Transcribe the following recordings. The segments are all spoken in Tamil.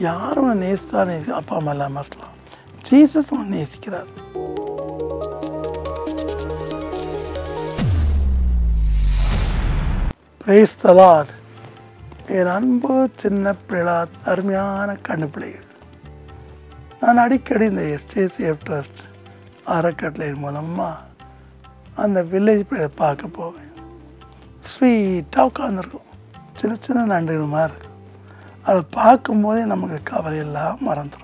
யாரும் அவனை நேசித்தா நேசி அப்பா அம்மா இல்லாமல் இருக்கலாம் ஜீசஸ் அவனை நேசிக்கிறார் பிரைஸ் தலாட் என் அன்பு சின்ன பிள்ளா அருமையான கண்ணு பிள்ளைகள் நான் அடிக்கடி இந்த எஸ்டிசிஎஃப் ட்ரஸ்ட் அறக்கட்டளை மூலமாக அந்த வில்லேஜ் பிள்ளை பார்க்க போவேன் ஸ்வீட்டாக உட்காந்துருக்கும் சின்ன சின்ன நண்டுகள் மாதிரி இருக்கும் அதை பார்க்கும்போதே நமக்கு கவலையெல்லாம் மறந்துடும்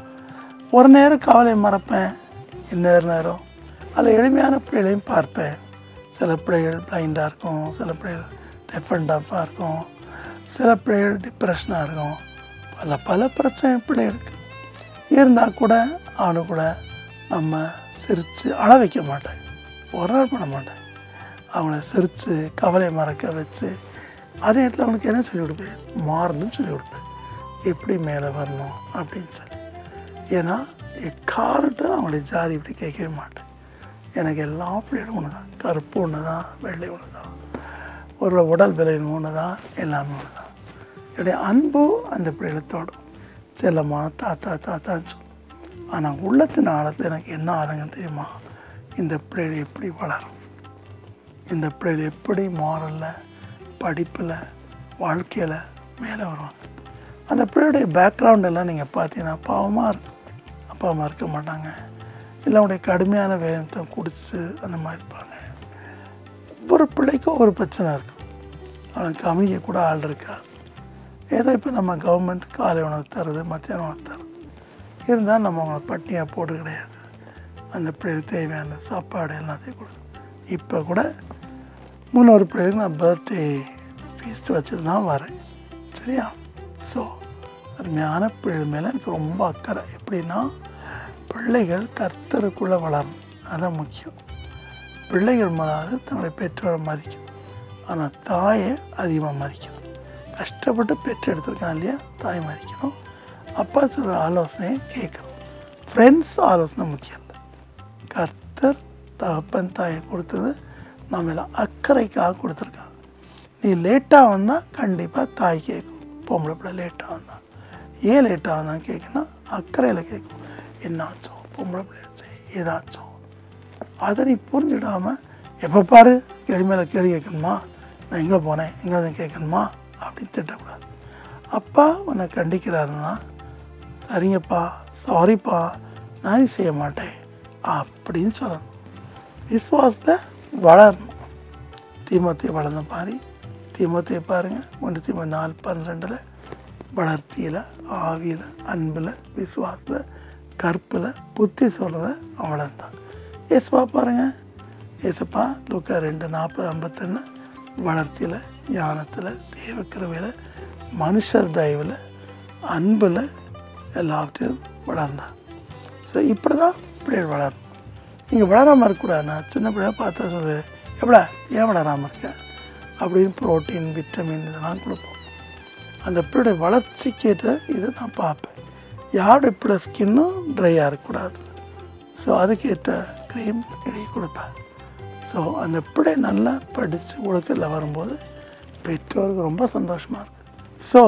ஒரு நேரம் கவலையை மறப்பேன் இன்னொரு நேரம் அதில் எளிமையான பிள்ளைகளையும் பார்ப்பேன் சில பிள்ளைகள் பிளைண்டாக இருக்கும் சில பிள்ளைகள் டெஃபண்டாக இருக்கும் சில பிள்ளைகள் டிப்ரெஷனாக இருக்கும் பல பல பிரச்சனை பிள்ளைகளுக்கு இருந்தால் கூட அவனு கூட நம்ம சிரித்து அழ வைக்க மாட்டேன் ஒரு நாள் பண்ண மாட்டேன் அவங்கள சிரித்து கவலையை மறக்க வச்சு அதே நேரத்தில் அவனுக்கு என்ன சொல்லி கொடுப்பேன் மாறணும்னு சொல்லி கொடுப்பேன் எப்படி மேலே வரணும் அப்படின்னு சொல்லி ஏன்னா எக்காரட்டு அவங்களுடைய ஜாதி இப்படி கேட்கவே மாட்டேன் எனக்கு எல்லா பிள்ளைகளும் ஒன்று தான் கருப்பு ஒன்று தான் வெள்ளை ஒன்று தான் ஒரு உடல் விலைன்னு ஒன்று தான் எல்லாமே ஒன்று தான் என்னுடைய அன்பு அந்த பிள்ளைகளத்தோடும் செல்லம்மா தாத்தா தாத்தான்னு சொல்லும் ஆனால் உள்ளத்தின் ஆழத்தில் எனக்கு என்ன ஆதங்கம் தெரியுமா இந்த பிள்ளைகள் எப்படி வளரும் இந்த பிள்ளைகள் எப்படி மாறலில் படிப்பில் வாழ்க்கையில் மேலே வருவாங்க அந்த பிள்ளையுடைய பேக்ரவுண்ட் எல்லாம் நீங்கள் பார்த்தீங்கன்னா பாவமாக இருக்கும் அப்பா அம்மா இருக்க மாட்டாங்க இல்லை அவனுடைய கடுமையான வேகத்தை குடிச்சு அந்த மாதிரி இருப்பாங்க ஒவ்வொரு பிள்ளைக்கும் ஒவ்வொரு பிரச்சனை இருக்கும் அவனுக்கு கவனிக்க கூட ஆள் இருக்காது ஏதோ இப்போ நம்ம கவர்மெண்ட் காலை உணவு தருது மத்தியான உணவு தருது இருந்தால் நம்ம அவங்கள பட்டினியாக போட்டு கிடையாது அந்த பிள்ளைகளுக்கு தேவையான சாப்பாடு எல்லாத்தையும் கொடுக்கும் இப்போ கூட முன்னொரு பிள்ளைகளுக்கு நான் பர்த்டே ஃபீஸ்ட் வச்சுட்டு தான் வரேன் சரியா ஸோ அருமையான பிள்ளைகள் மேலே எனக்கு ரொம்ப அக்கறை எப்படின்னா பிள்ளைகள் கர்த்தருக்குள்ளே வளரணும் அதுதான் முக்கியம் பிள்ளைகள் முதலாவது தன்னுடைய பெற்றோரை மதிக்கணும் ஆனால் தாயை அதிகமாக மதிக்கணும் கஷ்டப்பட்டு பெற்று எடுத்திருக்கான் இல்லையா தாய் மதிக்கணும் அப்பா சொல்கிற ஆலோசனையை கேட்கணும் ஃப்ரெண்ட்ஸ் ஆலோசனை முக்கியம் இல்லை கர்த்தர் தகப்பன் தாயை கொடுத்தது நம்ம எல்லாம் அக்கறைக்காக கொடுத்துருக்காங்க நீ லேட்டாக வந்தால் கண்டிப்பாக தாய் கேட்கும் பொம்பளை பிள்ளை லேட்டாக வந்தால் ஏன் லேட்டாக வந்தால் கேட்கணும் அக்கறையில் கேட்கும் என்னாச்சோ பொம்பளை பிள்ளையாச்சோ ஏதாச்சோ அதை நீ புரிஞ்சிடாமல் எப்போ பாரு கேள்வி மேலே கேள்வி கேட்கணுமா நான் எங்கே போனேன் எங்கே வந்து கேட்கணுமா அப்படின்னு திட்டக்கூடாது அப்பா உன்னை கண்டிக்கிறாருன்னா சரிங்கப்பா சாரிப்பா நான் இது செய்ய மாட்டேன் அப்படின்னு சொல்லணும் விசுவாசத்தை வளரணும் தீமத்தை வளர்ந்த பாரி தீமத்தை பாருங்கள் ஒன்று தீம நாலு பன்னிரெண்டில் வளர்ச்சியில் ஆவியில் அன்பில் விசுவாசத்தில் கற்பில் புத்தி சொல்கிறத அவன் வளர்ந்தான் ஏசப்பா பாருங்கள் ஏசப்பா லூக்கா ரெண்டு நாற்பது ஐம்பத்தொன்று வளர்ச்சியில் ஞானத்தில் தேவக்கிரமையில் மனுஷர் தயவில் அன்பில் எல்லாவற்றையும் வளர்ந்தான் ஸோ இப்படி தான் பிள்ளைகள் வளரணும் நீங்கள் வளராமல் இருக்கக்கூடாது நான் சின்ன பிள்ளைய பார்த்தா சொல்லு எப்படா ஏன் வளராமல் இருக்க அப்படின்னு ப்ரோட்டீன் விட்டமின் இதெல்லாம் கொடுப்போம் அந்த பிள்ளைய வளர்ச்சிக்கேற்ற இதை நான் பார்ப்பேன் யாருடைய பிள்ளை ஸ்கின்னும் ட்ரையாக இருக்கக்கூடாது ஸோ அதுக்கேற்ற க்ரீம் எழுதி கொடுப்பேன் ஸோ அந்த பிள்ளை நல்லா படித்து ஒழுக்கத்தில் வரும்போது பெற்றோருக்கு ரொம்ப சந்தோஷமாக இருக்கும் ஸோ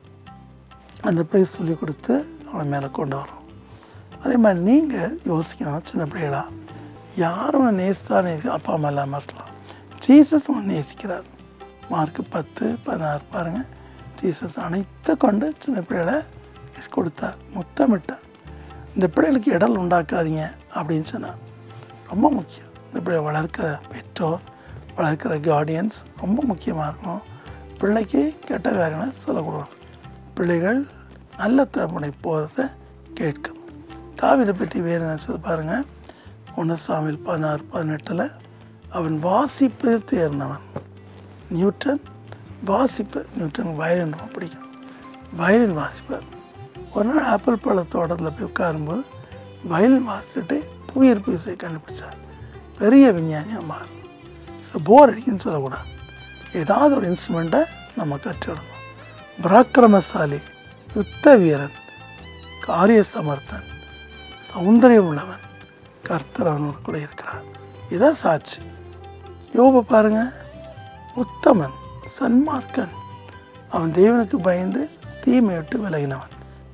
அந்த பிள்ளை சொல்லி கொடுத்து அவனை மேலே கொண்டு வரோம் அதே மாதிரி நீங்கள் யோசிக்கணும் சின்ன பிள்ளைகளா யாரும் நேசித்தா நேசி அப்பா அம்மா இல்லாமல் இருக்கலாம் ஜீசஸ் அவன் நேசிக்கிறார் மார்க் பத்து பதினாறு பாருங்கள் ஜீசஸ் அனைத்து கொண்டு சின்ன பிள்ளைகளை கொடுத்தார் முத்தமிட்டார் இந்த பிள்ளைகளுக்கு இடல் உண்டாக்காதீங்க அப்படின்னு சொன்னார் ரொம்ப முக்கியம் இந்த பிள்ளை வளர்க்குற பெற்றோர் வளர்க்குற கார்டியன்ஸ் ரொம்ப முக்கியமாக இருக்கும் பிள்ளைக்கு கெட்ட காரியங்களை சொல்லக்கூடாது பிள்ளைகள் நல்ல தலைமுறை போகிறத கேட்கணும் தாவிதை பற்றி வேறு என்ன சொல்ல பாருங்கள் ஒன்று சாமியில் பதினாறு பதினெட்டில் அவன் வாசிப்பதில் தேர்ந்தவன் நியூட்டன் வாசிப்பு நியூட்டன் வயலின் ரொம்ப பிடிக்கும் வயலின் வாசிப்பார் ஒரு நாள் ஆப்பிள் பழ தோட்டத்தில் போய் உட்காரும்போது வயலின் வாசிச்சுட்டு புவியீர்ப்பு விசையை கண்டுபிடிச்சார் பெரிய விஞ்ஞானியாக மாறும் ஸோ போர் அடிக்குன்னு சொல்லக்கூடாது ஏதாவது ஒரு இன்ஸ்ட்ருமெண்ட்டை நம்ம கற்றுடணும் பராக்கிரமசாலி யுத்த வீரன் காரிய சமர்த்தன் சௌந்தரியம் உள்ளவன் கர்த்தர் அவனோடு கூட இருக்கிறார் இதான் சாட்சி யோப பாருங்க உத்தமன் சன்மார்க்கன் அவன் தேவனுக்கு பயந்து தீமை விட்டு விலகினவன்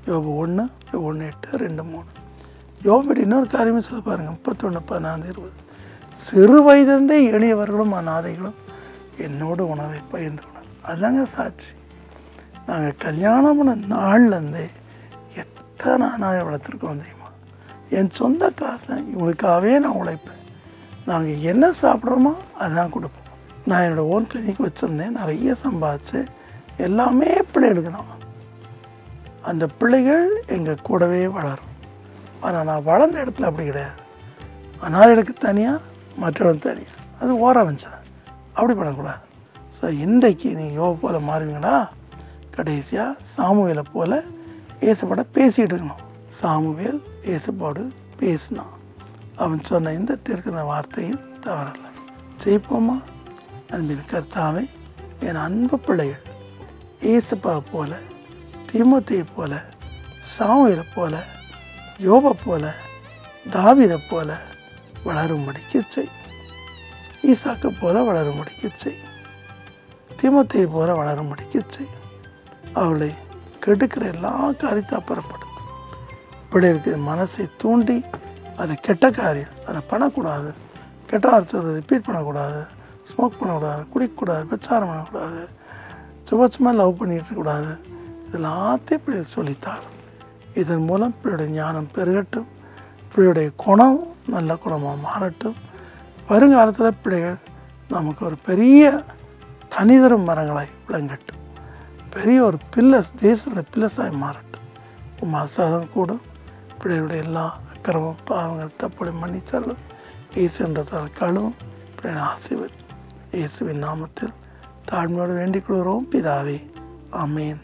யோபு ஒன்று ஒன்று எட்டு ரெண்டு மூணு யோபடி இன்னொரு காரியமே சொல்ல பாருங்க முப்பத்தொன்று பதினாறு இருபது சிறு வயதிருந்தே எளியவர்களும் அநாதைகளும் என்னோடு உணவை பகிர்ந்து உணர் அதாங்க சாட்சி நாங்கள் கல்யாணம் பண்ண நாள்லேருந்தே எத்தனை அநாதை வளர்த்துருக்கோம் தெரியுமா என் சொந்த காசை இவங்களுக்காகவே நான் உழைப்பேன் நாங்கள் என்ன சாப்பிட்றோமோ அதான் கொடுப்போம் நான் என்னோடய ஓன் கிளினிக் வச்சுருந்தேன் நிறைய சம்பாதிச்சு எல்லாமே பிள்ளைகளுக்கு தான் அந்த பிள்ளைகள் எங்கள் கூடவே வளரும் ஆனால் நான் வளர்ந்த இடத்துல அப்படி கிடையாது அனாதைகளுக்கு தனியாக மற்றவங்களுக்கு தனியாக அது ஓர வச்சேன் அப்படி பண்ணக்கூடாது ஸோ இன்றைக்கு நீங்கள் யோக போல் மாறுவீங்களா கடைசியாக சாமுவேலை போல் ஏசுபாட பேசிகிட்டு இருக்கணும் சாமுவேல் ஏசுபாடு பேசினான் அவன் சொன்ன இந்த தீர்க்கிற வார்த்தையும் தவறல்ல ஜெயிப்போமா அன்பின் கர்த்தாவை என் அன்பு பிள்ளைகள் ஏசுப்பா போல தீமோத்தையை போல சாமுவேலை போல யோபை போல தாவிதை போல வளரும்படிக்கு செய் ஈசாக்கு போல வளரும்படிக்கு செய் தீமத்தையை போல வளரும்படிக்கு செய் அவளை கெடுக்கிற எல்லா காரியத்தை அப்புறப்படுத்தும் பிள்ளைகளுக்கு மனசை தூண்டி அதை கெட்ட காரியம் அதை பண்ணக்கூடாது கெட்ட வார்த்தை ரிப்பீட் பண்ணக்கூடாது ஸ்மோக் பண்ணக்கூடாது குடிக்கக்கூடாது பிரச்சாரம் பண்ணக்கூடாது சும்மா சும்மா லவ் பண்ணிட்டு இருக்கக்கூடாது இதெல்லாத்தையும் பிள்ளைகள் சொல்லித்தாரும் இதன் மூலம் பிள்ளையுடைய ஞானம் பெருகட்டும் பிள்ளையுடைய குணம் நல்ல குணமாக மாறட்டும் வருங்காலத்தில் பிள்ளைகள் நமக்கு ஒரு பெரிய கனிதரும் மரங்களாய் விளங்கட்டும் பெரிய ஒரு பில்லஸ் தேசத்தில் பில்லஸாய் மாறட்டும் உமால் சாதம் கூடும் பிள்ளைகளுடைய எல்லா அக்கிரமம் பாவங்கள் தப்புடைய மன்னித்தள்ளும் இயேசுன்றதால் கழுவும் பிள்ளைகளை ஆசிர்வதி இயேசுவின் நாமத்தில் தாழ்மையோடு வேண்டிக் கொள்கிறோம் பிதாவே ஆமேன்